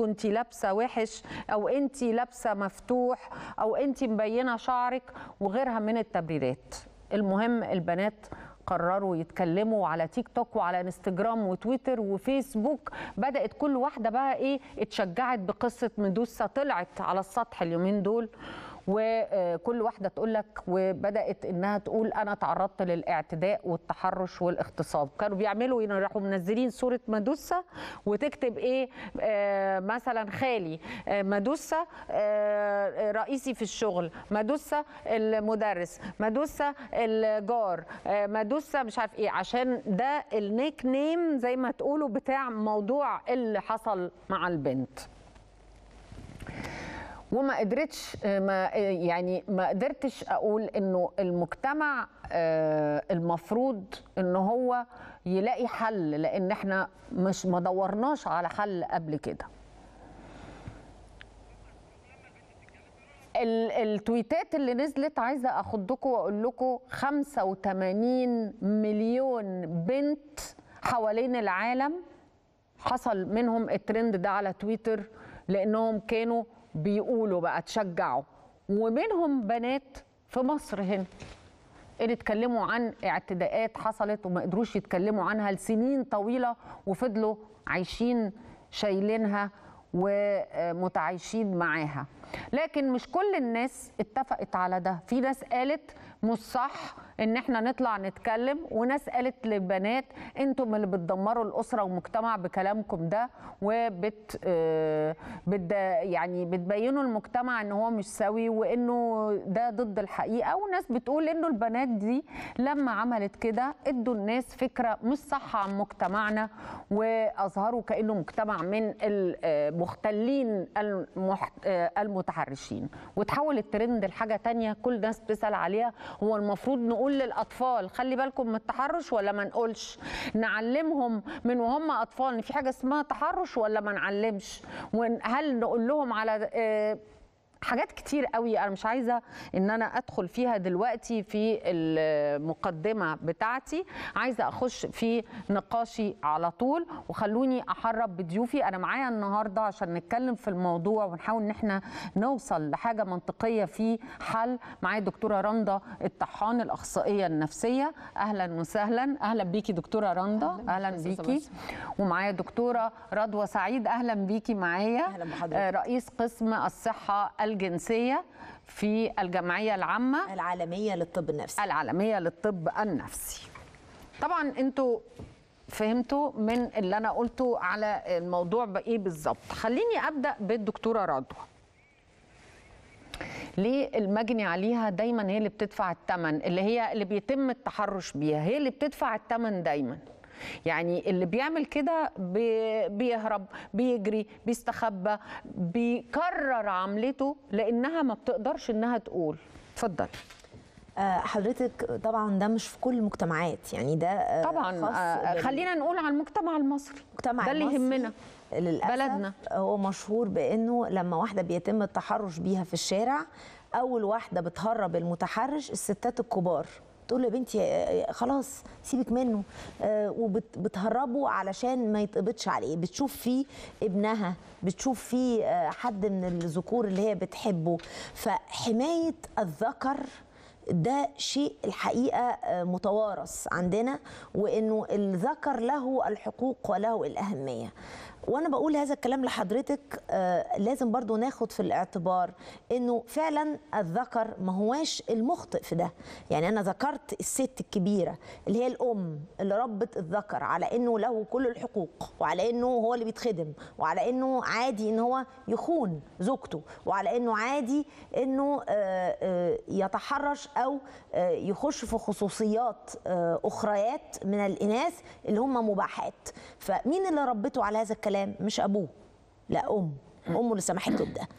كنت لابسه وحش او انت لابسه مفتوح او انت مبينه شعرك وغيرها من التبريرات المهم البنات قرروا يتكلموا على تيك توك وعلى انستجرام وتويتر وفيسبوك بدات كل واحده بقى ايه اتشجعت بقصه ميدوسا طلعت على السطح اليومين دول وكل واحده تقول لك وبدات انها تقول انا تعرضت للاعتداء والتحرش والاغتصاب كانوا بيعملوا يروحوا منزلين صوره مادوسا وتكتب ايه آه مثلا خالي آه مادوسا آه رئيسي في الشغل مادوسا المدرس مادوسا الجار آه مادوسا مش عارف ايه عشان ده النيك نيم زي ما تقولوا بتاع موضوع اللي حصل مع البنت وما قدرتش ما يعني ما قدرتش اقول انه المجتمع المفروض ان هو يلاقي حل لان احنا مش ما دورناش على حل قبل كده التويتات اللي نزلت عايزه اخدكم واقول لكم 85 مليون بنت حوالين العالم حصل منهم الترند ده على تويتر لانهم كانوا بيقولوا بقى تشجعوا ومنهم بنات في مصر هنا اللي اتكلموا عن اعتداءات حصلت وما قدروش يتكلموا عنها لسنين طويله وفضلوا عايشين شايلينها ومتعايشين معاها لكن مش كل الناس اتفقت على ده في ناس قالت مش صح ان احنا نطلع نتكلم وناس قالت للبنات انتم اللي بتدمروا الاسره والمجتمع بكلامكم ده وبت بت يعني بتبينوا المجتمع ان هو مش سوي وانه ده ضد الحقيقه وناس بتقول انه البنات دي لما عملت كده ادوا الناس فكره مش صح عن مجتمعنا واظهروا كانه مجتمع من المختلين المتحرشين وتحول الترند لحاجه تانية كل الناس بتسال عليها هو المفروض نقول للاطفال خلي بالكم من التحرش ولا ما نقولش نعلمهم من وهم اطفال ان في حاجه اسمها تحرش ولا ما نعلمش وهل نقول لهم على حاجات كتير قوي انا مش عايزه ان انا ادخل فيها دلوقتي في المقدمه بتاعتي عايزه اخش في نقاشي على طول وخلوني احرب بضيوفي انا معايا النهارده عشان نتكلم في الموضوع ونحاول ان احنا نوصل لحاجه منطقيه في حل معايا الدكتوره رندا الطحان الاخصائيه النفسيه اهلا وسهلا اهلا بيكي دكتوره رندا اهلا بيكي ومعايا دكتوره رضوى سعيد اهلا بيكي معايا اهلا بحضرتك رئيس قسم الصحه الجنسية في الجمعية العامة العالمية للطب النفسي العالمية للطب النفسي طبعا انتوا فهمتوا من اللي انا قلته على الموضوع بايه بالظبط خليني ابدا بالدكتوره رضوى ليه المجني عليها دايما هي اللي بتدفع الثمن اللي هي اللي بيتم التحرش بيها هي اللي بتدفع الثمن دايما يعني اللي بيعمل كده بيهرب بيجري بيستخبى بيكرر عملته لانها ما بتقدرش انها تقول اتفضل حضرتك طبعا ده مش في كل المجتمعات يعني ده طبعا آه خلينا نقول على المجتمع المصري المجتمع ده اللي يهمنا للأسف بلدنا هو مشهور بانه لما واحده بيتم التحرش بيها في الشارع اول واحده بتهرب المتحرش الستات الكبار تقول له يا بنتي خلاص سيبك منه وبتهربه علشان ما يتقبضش عليه بتشوف فيه ابنها بتشوف فيه حد من الذكور اللي هي بتحبه فحمايه الذكر ده شيء الحقيقه متوارث عندنا وانه الذكر له الحقوق وله الاهميه وانا بقول هذا الكلام لحضرتك آه لازم برضو ناخد في الاعتبار انه فعلا الذكر ما هواش المخطئ في ده يعني انا ذكرت الست الكبيره اللي هي الام اللي ربت الذكر على انه له كل الحقوق وعلى انه هو اللي بيتخدم وعلى انه عادي ان هو يخون زوجته وعلى انه عادي انه آه آه يتحرش او يخش في خصوصيات اخريات من الاناث اللي هم مباحات فمين اللي ربته على هذا الكلام مش ابوه لا ام امه اللي سمحت له بده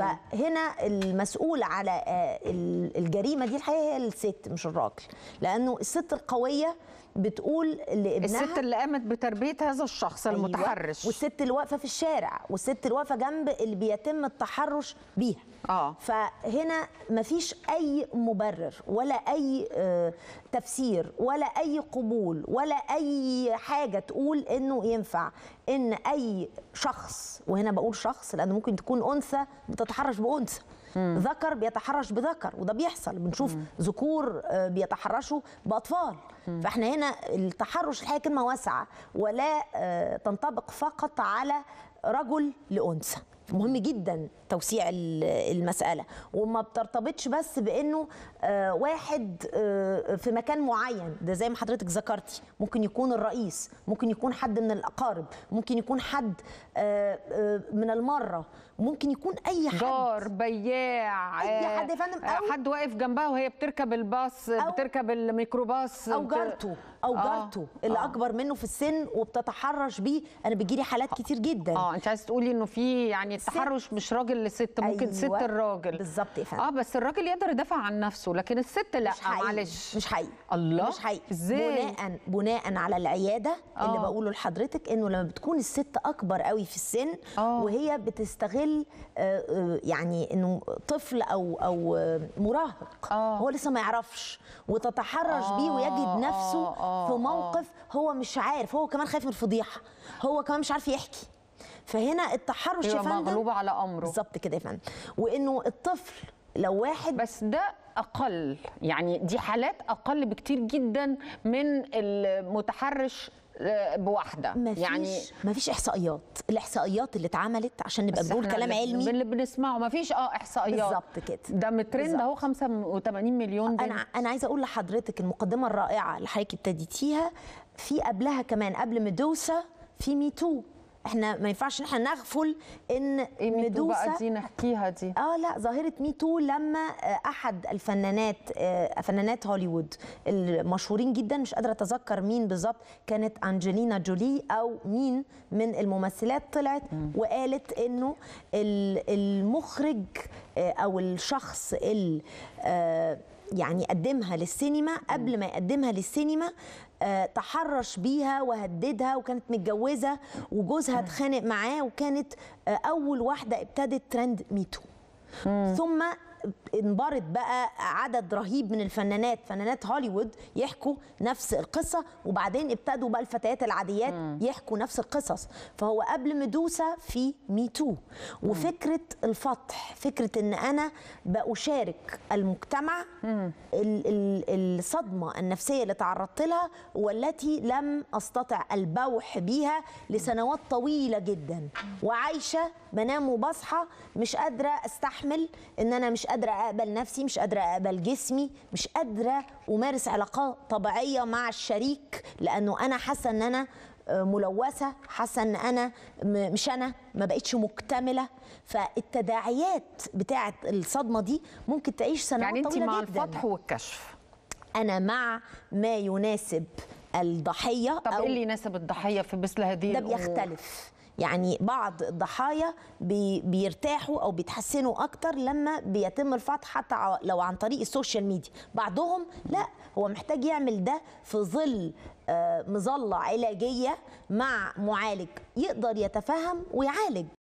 فهنا المسؤول على آه، ال- الجريمه دي الحقيقه هي الست مش الراجل لانه الست القويه بتقول لابنها الست اللي قامت بتربيه هذا الشخص أيوة، المتحرش والست اللي واقفه في الشارع والست اللي واقفه جنب اللي بيتم التحرش بيها اه فهنا مفيش اي مبرر ولا اي آه، تفسير ولا اي قبول ولا اي حاجه تقول انه ينفع ان اي شخص وهنا بقول شخص لان ممكن تكون انثى بتتحرش بانثى ذكر بيتحرش بذكر وده بيحصل بنشوف ذكور آه، بيتحرشوا باطفال فاحنا هنا التحرش الحقيقه كلمه واسعه ولا آه، تنطبق فقط على رجل لانثى مهم جدا توسيع ال- المسألة وما بترتبطش بس بأنه آه، واحد آه، في مكان معين ده زي ما حضرتك ذكرتي ممكن يكون الرئيس ممكن يكون حد من الأقارب ممكن يكون حد آه، آه، من المرة ممكن يكون أي حد جار بياع أي آه، حد يا فندم، آه، أو- حد واقف جنبها وهي بتركب الباص أو- بتركب الميكروباص او بت- جارته او آه، جارته اللي آه. اكبر منه في السن وبتتحرش بيه انا بيجيلي حالات كتير جدا اه انت عايز تقولي انه في يعني التحرش مش راجل لست ممكن أيوة، ست الراجل بالظبط يا فندم. اه بس الراجل يقدر يدافع عن نفسه لكن الست لا مش حقيقي معلش مش حقيقي الله مش حقيقي ازاي بناء بناء على العياده اللي آه. بقوله لحضرتك انه لما بتكون الست اكبر قوي في السن آه. وهي بتستغل آه، آه، يعني انه طفل او او آه، مراهق آه. هو لسه ما يعرفش وتتحرش بيه آه، ويجد نفسه آه، آه، في آه. موقف هو مش عارف هو كمان خايف من الفضيحه هو كمان مش عارف يحكي فهنا التحرش يا يبقى فندم مغلوبه على امره بالظبط كده يا فندم وانه الطفل لو واحد بس ده اقل يعني دي حالات اقل بكتير جدا من المتحرش آه، بواحده ما يعني فيش ما فيش احصائيات الاحصائيات اللي اتعملت عشان نبقى بس بنقول إحنا كلام اللي- علمي اللي بنسمعه ما فيش اه احصائيات بالظبط كده. ده مترند بالظبط. اهو 85 مليون بنت انا انا عايزه اقول لحضرتك المقدمه الرائعه اللي حضرتك ابتديتيها في قبلها كمان قبل ميدوسا في ميتو احنا ما ينفعش ان احنا نغفل ان ايه ميتو بقى ميدوسا دي نحكيها دي اه لا ظاهره ميتو لما آه، احد الفنانات آه، فنانات هوليوود المشهورين جدا مش قادره اتذكر مين بالظبط كانت انجلينا جولي او مين من الممثلات طلعت وقالت انه ال- المخرج آه، او الشخص اللي آه، يعني قدمها للسينما قبل ما يقدمها للسينما آه، تحرش بيها وهددها وكانت متجوزه وجوزها اتخانق معاه وكانت آه، اول واحده ابتدت ترند ميتو ثم انبرت بقى عدد رهيب من الفنانات فنانات هوليوود يحكوا نفس القصة وبعدين ابتدوا بقى الفتيات العاديات يحكوا نفس القصص فهو قبل ميدوسا في ميتو وفكرة الفتح فكرة ان انا بأشارك المجتمع ال- ال- الصدمة النفسية اللي تعرضت لها والتي لم استطع البوح بيها لسنوات طويلة جدا وعايشة بنام وبصحى مش قادرة استحمل ان انا مش قادرة اقبل نفسي مش قادرة اقبل جسمي مش قادرة امارس علاقات طبيعية مع الشريك لانه انا حاسة ان انا آه، ملوثة حاسة ان انا م- مش انا ما بقتش مكتملة فالتداعيات بتاعة الصدمة دي ممكن تعيش سنوات يعني انت طويلة مع جدا الفتح والكشف انا مع ما يناسب الضحيه طب أو ايه اللي يناسب الضحيه في مثل هذه ده الأمور؟ بيختلف يعني بعض الضحايا بي بيرتاحوا او بيتحسنوا اكتر لما بيتم الفتح حتى ع- لو عن طريق السوشيال ميديا بعضهم لا هو محتاج يعمل ده في ظل آه، مظله علاجيه مع معالج يقدر يتفهم ويعالج